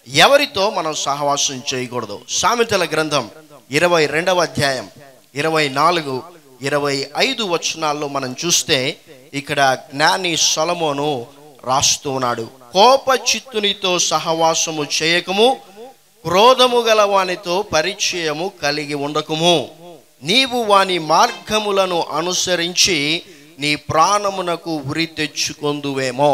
ఎవరితో మనం సహవాసం చేయకూడదు సామెతల గ్రంథం ఇరవై రెండవ అధ్యాయం ఇరవై నాలుగు ఇరవై ఐదు వచనాల్లో మనం చూస్తే ఇక్కడ జ్ఞాని సొలమోను రాస్తూ ఉన్నాడు కోప చిత్తునితో సహవాసము చేయకము క్రోధము గల వానితో పరిచయము కలిగి ఉండకము నీవు వాని మార్గములను అనుసరించి నీ ప్రాణమునకు ఉరి తెచ్చుకొందువేమో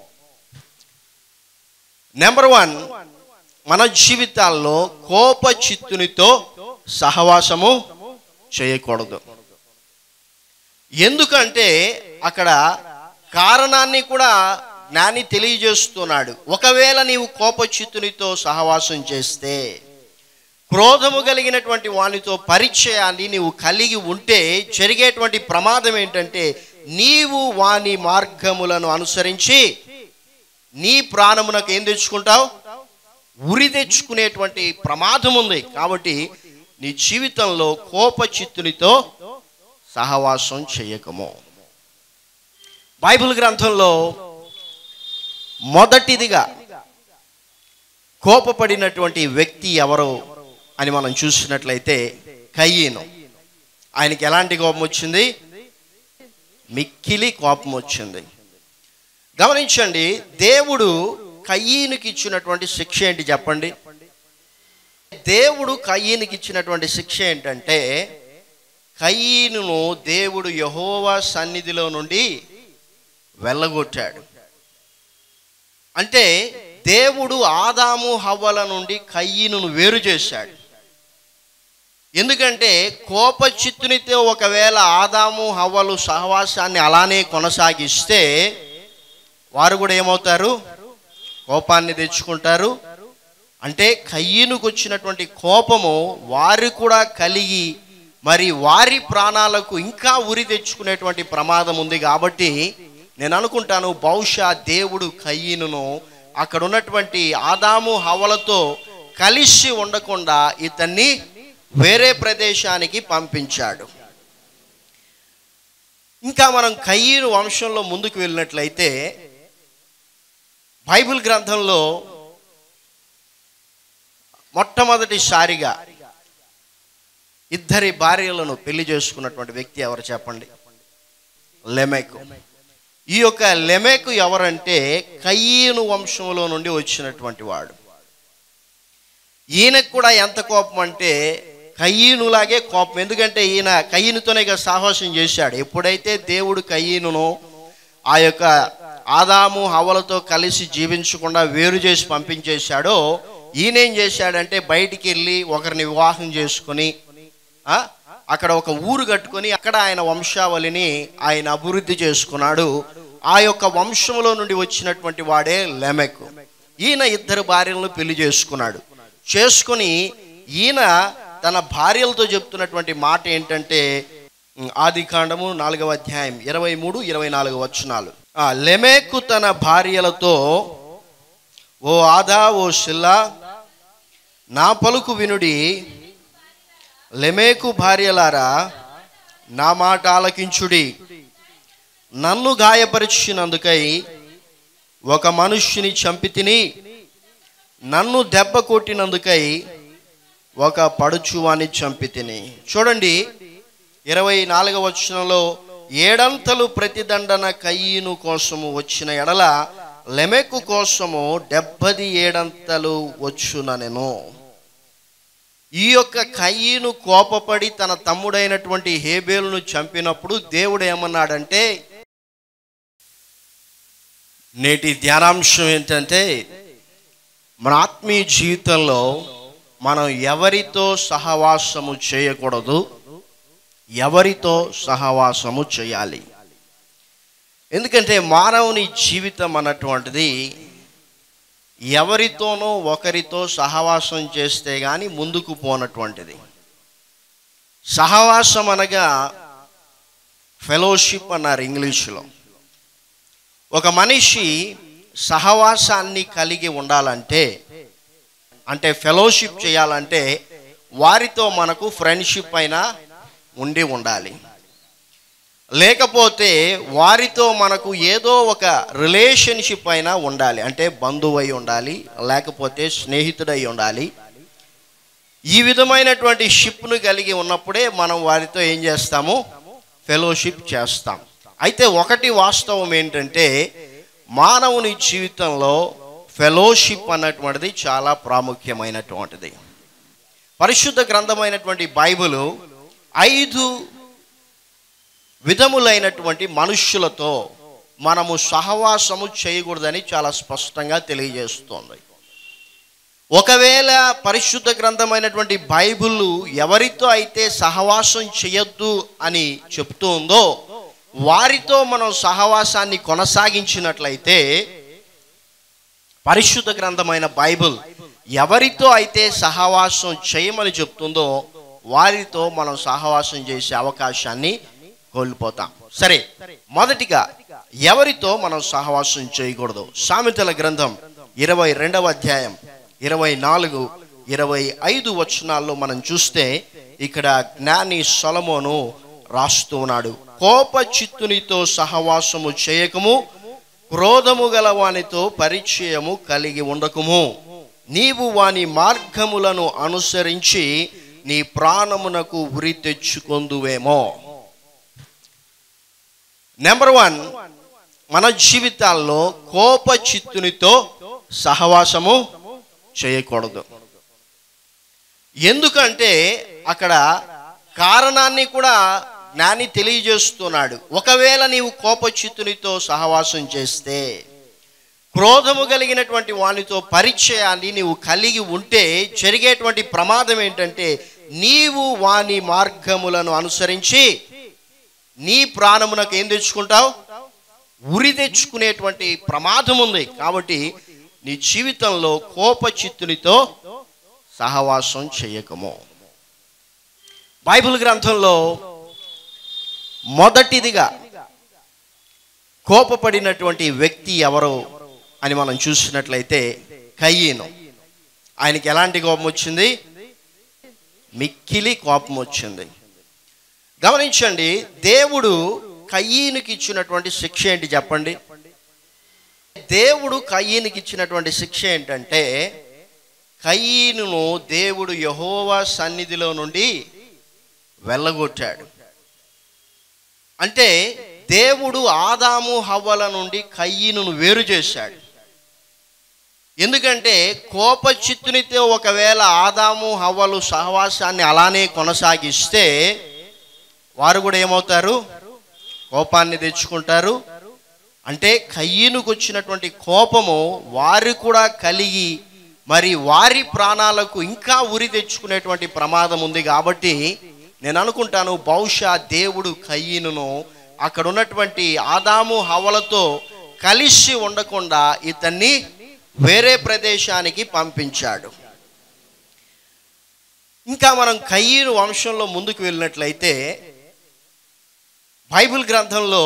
నెంబర్ వన్ మన జీవితాల్లో కోప చిత్తునితో సహవాసము చేయకూడదు ఎందుకంటే అక్కడ కారణాన్ని కూడా జ్ఞాని తెలియజేస్తున్నాడు ఒకవేళ నీవు కోపచిత్తునితో సహవాసం చేస్తే క్రోధము కలిగినటువంటి వానితో పరిచయాన్ని నీవు కలిగి ఉంటే జరిగేటువంటి ప్రమాదం ఏంటంటే నీవు వాని మార్గములను అనుసరించి నీ ప్రాణమునకు ఏం తెచ్చుకుంటావు ఉరి తెచ్చుకునేటువంటి ప్రమాదం ఉంది కాబట్టి నీ జీవితంలో కోపచిత్తునితో సహవాసం చేయకము బైబిల్ గ్రంథంలో మొదటిదిగా కోపపడినటువంటి వ్యక్తి ఎవరు అని మనం చూసినట్లయితే కయ్యను ఆయనకి ఎలాంటి కోపం వచ్చింది మిక్కిలి కోపం వచ్చింది గమనించండి దేవుడు కయ్యీనికి ఇచ్చినటువంటి శిక్ష ఏంటి చెప్పండి దేవుడు కయ్యీనికి ఇచ్చినటువంటి శిక్ష ఏంటంటే కయ్యీనును దేవుడు యహోవా సన్నిధిలో నుండి వెళ్ళగొట్టాడు అంటే దేవుడు ఆదాము హవ్వల నుండి కయ్యీనును వేరు చేశాడు ఎందుకంటే కోపచిత్తునితో ఒకవేళ ఆదాము హవ్వలు సహవాసాన్ని అలానే కొనసాగిస్తే వారు కూడా ఏమవుతారు కోపాన్ని తెచ్చుకుంటారు అంటే కయ్యనుకు వచ్చినటువంటి కోపము వారు కూడా కలిగి మరి వారి ప్రాణాలకు ఇంకా ఉరి తెచ్చుకునేటువంటి ప్రమాదం ఉంది కాబట్టి నేను అనుకుంటాను బహుశా దేవుడు కయ్యనును అక్కడ ఉన్నటువంటి ఆదాము హవలతో కలిసి ఉండకుండా ఇతన్ని వేరే ప్రదేశానికి పంపించాడు ఇంకా మనం కయ్యను వంశంలో ముందుకు వెళ్ళినట్లయితే బైబిల్ గ్రంథంలో మొట్టమొదటిసారిగా ఇద్దరి భార్యలను పెళ్లి చేసుకున్నటువంటి వ్యక్తి ఎవరు చెప్పండి లెమెకు ఈ యొక్క లెమెకు ఎవరంటే కయ్యను వంశంలో నుండి వచ్చినటువంటి వాడు ఈయనకు కూడా ఎంత కోపం అంటే కయ్యనులాగే కోపం ఎందుకంటే ఈయన కయ్యనుతోనే ఇక సాహసం చేశాడు ఎప్పుడైతే దేవుడు కయ్యనును ఆ యొక్క ఆదాము హవలతో కలిసి జీవించకుండా వేరు చేసి పంపించేశాడో ఈయన ఏం చేశాడంటే బయటికి వెళ్ళి ఒకరిని వివాహం చేసుకొని ఆ, అక్కడ ఒక ఊరు కట్టుకొని అక్కడ ఆయన వంశావళిని ఆయన అభివృద్ధి చేసుకున్నాడు ఆ యొక్క వంశంలో నుండి వచ్చినటువంటి వాడే లెమెక్ ఈయన ఇద్దరు భార్యలను పెళ్లి చేసుకున్నాడు చేసుకొని ఈయన తన భార్యలతో చెప్తున్నటువంటి మాట ఏంటంటే ఉమ్, ఆది కాండము నాలుగవ అధ్యాయం ఇరవై మూడు ఇరవై నాలుగు వచనాలు ఆ, లెమెకు తన భార్యలతో ఓ ఆదా ఓ షిల్లా నా పలుకు వినుడి లెమేకు భార్యలారా నా మాట ఆలకించుడి నన్ను గాయపరిచినందుకై ఒక మనుష్యుని చంపి తిని నన్ను దెబ్బ కొట్టినందుకై ఒక పడుచువాని చంపి తిని చూడండి ఇరవై నాలుగవ వచనంలో ఏడంతలు ప్రతిదండన కయ్యను కోసము వచ్చిన ఎడల లెమెకు కోసము డెబ్బది ఏడంతలు వచ్చుననెను ఈ యొక్క కయ్యను కోపపడి తన తమ్ముడైనటువంటి హేబేలును చంపినప్పుడు దేవుడు ఏమన్నాడంటే నేటి ధ్యానాంశం ఏంటంటే మన ఆత్మీయ జీవితంలో మనం ఎవరితో సహవాసము చేయకూడదు ఎవరితో సహవాసము చేయాలి ఎందుకంటే మానవుని జీవితం అన్నటువంటిది ఎవరితోనో ఒకరితో సహవాసం చేస్తే కానీ ముందుకు పోనటువంటిది సహవాసం అనగా ఫెలోషిప్ అన్నారు ఇంగ్లీషులో ఒక మనిషి సహవాసాన్ని కలిగి ఉండాలంటే అంటే ఫెలోషిప్ చేయాలంటే వారితో మనకు ఫ్రెండ్షిప్ అయినా ఉండి ఉండాలి లేకపోతే వారితో మనకు ఏదో ఒక రిలేషన్షిప్ అయినా ఉండాలి అంటే బంధువై ఉండాలి లేకపోతే స్నేహితుడై ఉండాలి ఈ విధమైనటువంటి షిప్ను కలిగి ఉన్నప్పుడే మనం వారితో ఏం చేస్తాము ఫెలోషిప్ చేస్తాం అయితే ఒకటి వాస్తవం ఏంటంటే మానవుని జీవితంలో ఫెలోషిప్ అన్నటువంటిది చాలా ప్రాముఖ్యమైనటువంటిది పరిశుద్ధ గ్రంథమైనటువంటి బైబిల్ ఐదు విధములైనటువంటి మనుష్యులతో మనము సహవాసము చేయకూడదని చాలా స్పష్టంగా తెలియజేస్తోంది ఒకవేళ పరిశుద్ధ గ్రంథమైనటువంటి బైబిల్ ఎవరితో అయితే సహవాసం చేయొద్దు అని చెప్తూ ఉందో వారితో మనం సహవాసాన్ని కొనసాగించినట్లయితే పరిశుద్ధ గ్రంథమైన బైబిల్ ఎవరితో అయితే సహవాసం చేయమని చెప్తుందో వారితో మనం సహవాసం చేసే అవకాశాన్ని కోల్పోతాం సరే మొదటిగా ఎవరితో మనం సహవాసం చేయకూడదు సామెతల గ్రంథం ఇరవై రెండవ అధ్యాయం ఇరవై నాలుగు ఇరవై ఐదు వచనాల్లో మనం చూస్తే ఇక్కడ జ్ఞాని సొలమోను రాస్తూ ఉన్నాడు కోప చిత్తునితో సహవాసము చేయకము క్రోధము గల వానితో పరిచయము కలిగి ఉండకుము నీవు వాని మార్గములను అనుసరించి నీ ప్రాణమునకు ఉరి తెచ్చుకొందువేమో నెంబర్ వన్ మన జీవితాల్లో కోప చిత్తునితో సహవాసము చేయకూడదు ఎందుకంటే అక్కడ కారణాన్ని కూడా జ్ఞాని తెలియజేస్తున్నాడు ఒకవేళ నీవు కోపచిత్తునితో సహవాసం చేస్తే క్రోధము కలిగినటువంటి వానితో పరిచయాన్ని నీవు కలిగి ఉంటే జరిగేటువంటి ప్రమాదం ఏంటంటే నీవు వాని మార్గములను అనుసరించి నీ ప్రాణమునకు ఏం తెచ్చుకుంటావు ఉరి తెచ్చుకునేటువంటి ప్రమాదం ఉంది కాబట్టి నీ జీవితంలో కోపచిత్తునితో సహవాసం చేయకము బైబిల్ గ్రంథంలో మొదటిదిగా కోపపడినటువంటి వ్యక్తి ఎవరు అని మనం చూసినట్లయితే కయ్యను ఆయనకి ఎలాంటి కోపం వచ్చింది మిక్కిలి కోపం వచ్చింది గమనించండి దేవుడు కయ్యీనికి ఇచ్చినటువంటి శిక్ష ఏంటి చెప్పండి దేవుడు కయ్యీనికి ఇచ్చినటువంటి శిక్ష ఏంటంటే కయ్యీనును దేవుడు యహోవా సన్నిధిలో నుండి వెళ్ళగొట్టాడు అంటే దేవుడు ఆదాము హవ్వల నుండి కయ్యీనును వేరు చేశాడు ఎందుకంటే కోప చిత్తునితో ఒకవేళ ఆదాము హవ్వలు సహవాసాన్ని అలానే కొనసాగిస్తే వారు కూడా ఏమవుతారు కోపాన్ని తెచ్చుకుంటారు అంటే కయ్యనుకు వచ్చినటువంటి కోపము వారు కూడా కలిగి మరి వారి ప్రాణాలకు ఇంకా ఉరి తెచ్చుకునేటువంటి ప్రమాదం ఉంది కాబట్టి నేను అనుకుంటాను బహుశా దేవుడు కయ్యనును అక్కడ ఉన్నటువంటి ఆదాము హవలతో కలిసి ఉండకుండా ఇతన్ని వేరే ప్రదేశానికి పంపించాడు ఇంకా మనం కయ్యను వంశంలో ముందుకు వెళ్ళినట్లయితే బైబిల్ గ్రంథంలో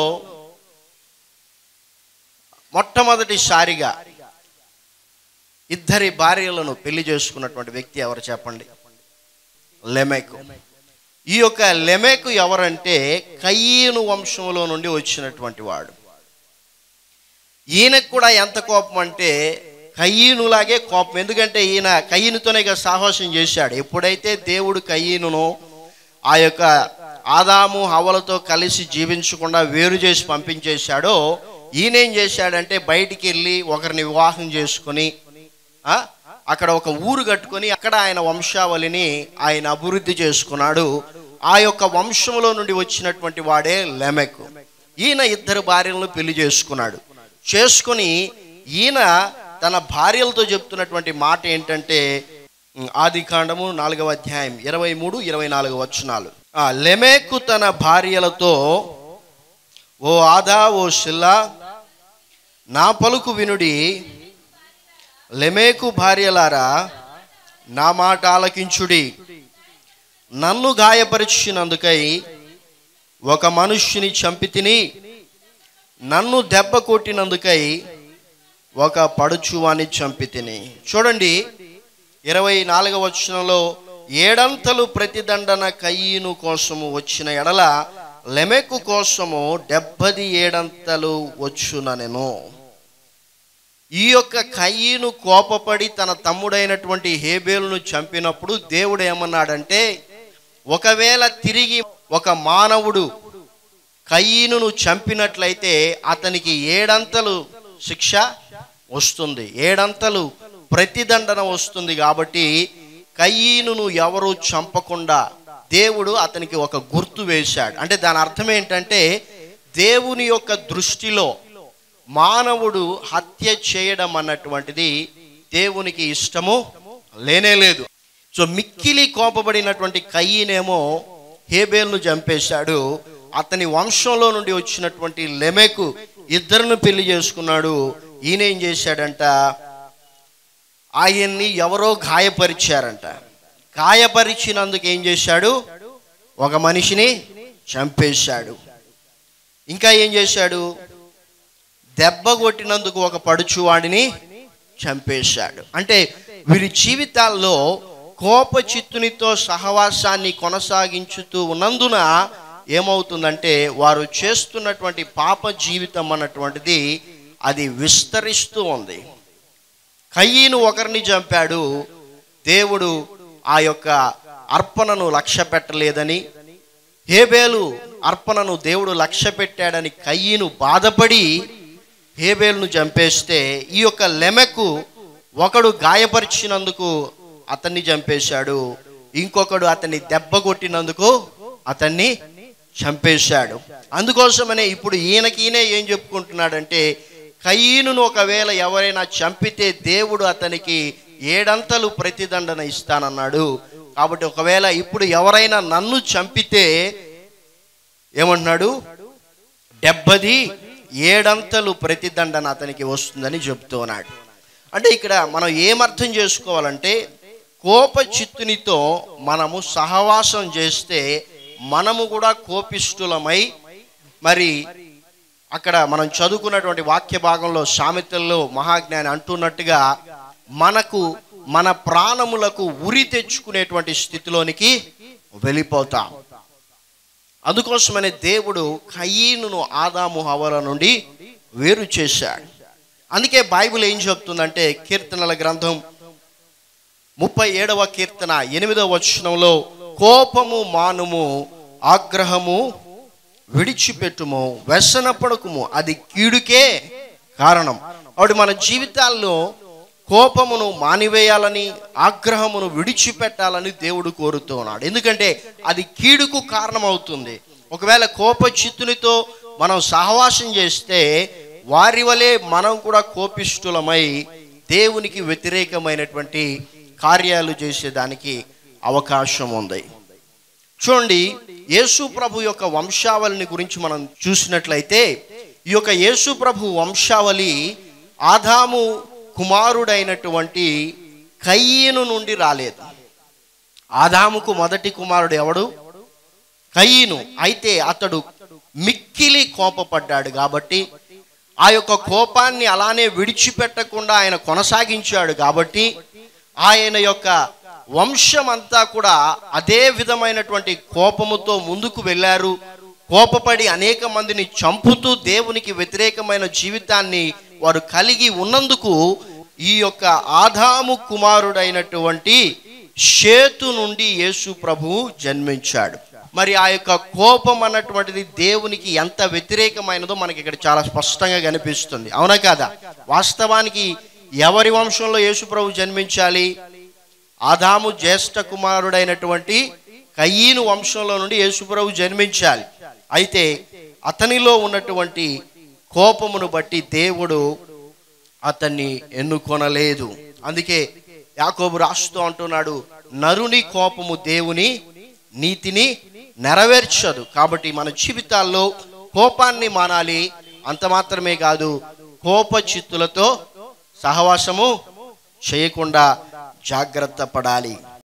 మొట్టమొదటిసారిగా ఇద్దరి భార్యలను పెళ్లి చేసుకున్నటువంటి వ్యక్తి ఎవరు చెప్పండి లెమెకు ఈ యొక్క లెమెకు ఎవరంటే కయ్యను వంశంలో నుండి వచ్చినటువంటి వాడు ఈయనకు కూడా ఎంత కోపం అంటే కయ్యనులాగే కోపం ఎందుకంటే ఈయన కయ్యనుతోనే ఇక సాహసం చేశాడు ఎప్పుడైతే దేవుడు కయ్యనును ఆ యొక్క ఆదాము హవలతో కలిసి జీవించకుండా వేరు చేసి పంపించేశాడో ఈయనేం చేశాడంటే బయటికి వెళ్ళి ఒకరిని వివాహం చేసుకొని ఆ, అక్కడ ఒక ఊరు కట్టుకొని అక్కడ ఆయన వంశావళిని ఆయన అభివృద్ధి చేసుకున్నాడు ఆ యొక్క వంశంలో నుండి వచ్చినటువంటి వాడే లెమెక్ ఈయన ఇద్దరు భార్యలను పెళ్లి చేసుకున్నాడు చేసుకొని ఈయన తన భార్యలతో చెప్తున్నటువంటి మాట ఏంటంటే ఉమ్, ఆది కాండము నాలుగవ అధ్యాయం ఇరవై మూడు ఇరవై నాలుగు వచనాలు ఆ, లెమెకు తన భార్యలతో ఓ ఆదా ఓ షిల్లా నా పలుకు వినుడి లెమేకు భార్యలారా నా మాట ఆలకించుడి నన్ను గాయపరిచినందుకై ఒక మనుష్యుని చంపి తిని నన్ను దెబ్బ కొట్టినందుకై ఒక పడుచువాని చంపి తిని చూడండి ఇరవై నాలుగవ వచనంలో ఏడంతలు ప్రతిదండన కయ్యను కోసము వచ్చిన ఎడల లెమెకు కోసము డెబ్బది ఏడంతలు వచ్చుననెను ఈ యొక్క కయ్యను కోపపడి తన తమ్ముడైనటువంటి హేబేలును చంపినప్పుడు దేవుడు ఏమన్నాడంటే ఒకవేళ తిరిగి ఒక మానవుడు కయ్యను చంపినట్లయితే అతనికి ఏడంతలు శిక్ష వస్తుంది ఏడంతలు ప్రతిదండన వస్తుంది కాబట్టి కయ్యను ఎవరు చంపకుండా దేవుడు అతనికి ఒక గుర్తు వేశాడు అంటే దాని అర్థం ఏంటంటే దేవుని యొక్క దృష్టిలో మానవుడు హత్య చేయడం అన్నటువంటిది దేవునికి ఇష్టము లేనే లేదు సో మిక్కిలి కోపబడినటువంటి కయ్యనేమో హేబేల్ను చంపేశాడు అతని వంశంలో నుండి వచ్చినటువంటి లెమెకు ఇద్దరిని పెళ్లి చేసుకున్నాడు ఈయన ఏం చేశాడంట ఆయన్ని ఎవరో గాయపరిచారంట గాయపరిచినందుకు ఏం చేశాడు ఒక మనిషిని చంపేశాడు ఇంకా ఏం చేశాడు దెబ్బ కొట్టినందుకు ఒక పడుచువాడిని చంపేశాడు అంటే వీరి జీవితాల్లో కోప చిత్తునితో సహవాసాన్ని కొనసాగించుతూ ఉన్నందున ఏమవుతుందంటే వారు చేస్తున్నటువంటి పాప జీవితం అన్నటువంటిది అది విస్తరిస్తూ ఉంది కయ్యను ఒకరిని చంపాడు దేవుడు ఆ యొక్క అర్పణను లక్ష్య పెట్టలేదని హేబేలు అర్పణను దేవుడు లక్ష్య పెట్టాడని కయ్యను బాధపడి హేబేలును చంపేస్తే ఈ యొక్క లెమెకు ఒకడు గాయపరిచినందుకు అతన్ని చంపేశాడు ఇంకొకడు అతన్ని దెబ్బ కొట్టినందుకు అతన్ని చంపేశాడు అందుకోసమనే ఇప్పుడు ఈయనకి ఈయనే ఏం చెప్పుకుంటున్నాడంటే కయ్యను ఒకవేళ ఎవరైనా చంపితే దేవుడు అతనికి ఏడంతలు ప్రతిదండన ఇస్తానన్నాడు కాబట్టి ఒకవేళ ఇప్పుడు ఎవరైనా నన్ను చంపితే ఏమంటున్నాడు డెబ్బది ఏడంతలు ప్రతిదండన అతనికి వస్తుందని చెప్తూ ఉన్నాడు అంటే ఇక్కడ మనం ఏమర్థం చేసుకోవాలంటే కోప చిత్తునితో మనము సహవాసం చేస్తే మనము కూడా కోపిష్ఠులమై మరి అక్కడ మనం చదువుకున్నటువంటి వాక్య భాగంలో సామెతల్లో మహాజ్ఞాని అంటున్నట్టుగా మనకు మన ప్రాణములకు ఉరి తెచ్చుకునేటువంటి స్థితిలోనికి వెళ్ళిపోతాం అందుకోసమనే దేవుడు కయ్యను ఆదాము హవల నుండి వేరు చేశాడు అందుకే బైబిల్ ఏం చెప్తుందంటే కీర్తనల గ్రంథం ముప్పై ఏడవ కీర్తన ఎనిమిదవ వచనంలో కోపము మానుము ఆగ్రహము విడిచిపెట్టుము వ్యసనపడకుము అది కీడుకే కారణం కాబట్టి మన జీవితాల్లో కోపమును మానివేయాలని ఆగ్రహమును విడిచిపెట్టాలని దేవుడు కోరుతూ ఉన్నాడు ఎందుకంటే అది కీడుకు కారణమవుతుంది ఒకవేళ కోప చిత్తునితో మనం సహవాసం చేస్తే వారి వలె మనం కూడా కోపిష్ఠులమై దేవునికి వ్యతిరేకమైనటువంటి కార్యాలు చేసేదానికి అవకాశం ఉంది చూడండి యేసు ప్రభు యొక్క వంశావళిని గురించి మనం చూసినట్లయితే ఈ యొక్క యేసు ప్రభు వంశావళి ఆదాము కుమారుడైనటువంటి కయ్యను నుండి రాలేదు ఆదాముకు మొదటి కుమారుడు ఎవడు కయ్యను అయితే అతడు మిక్కిలి కోపపడ్డాడు కాబట్టి ఆ యొక్క కోపాన్ని అలానే విడిచిపెట్టకుండా ఆయన కొనసాగించాడు కాబట్టి ఆయన యొక్క వంశం అంతా కూడా అదే విధమైనటువంటి కోపముతో ముందుకు వెళ్ళారు కోపపడి అనేక మందిని చంపుతూ దేవునికి వ్యతిరేకమైన జీవితాన్ని వారు కలిగి ఉన్నందుకు ఈ యొక్క ఆదాము కుమారుడైనటువంటి షేతు నుండి యేసు ప్రభువు జన్మించాడు మరి ఆ యొక్క కోపం అన్నటువంటిది దేవునికి ఎంత వ్యతిరేకమైనదో మనకి ఇక్కడ చాలా స్పష్టంగా కనిపిస్తుంది అవునా కాదా వాస్తవానికి ఎవరి వంశంలో యేసు ప్రభు జన్మించాలి ఆదాము జ్యేష్ఠ కుమారుడైనటువంటి కయ్యను వంశంలో నుండి యేసుప్రభు జన్మించాలి అయితే అతనిలో ఉన్నటువంటి కోపమును బట్టి దేవుడు అతన్ని ఎన్నుకొనలేదు అందుకే యాకోబు రాస్తూ అంటున్నాడు నరుని కోపము దేవుని నీతిని నెరవేర్చదు కాబట్టి మన జీవితాల్లో కోపాన్ని మానాలి అంత మాత్రమే కాదు కోప చిత్తులతో సహవాసము చేయకుండా జాగ్రత్త పడాలి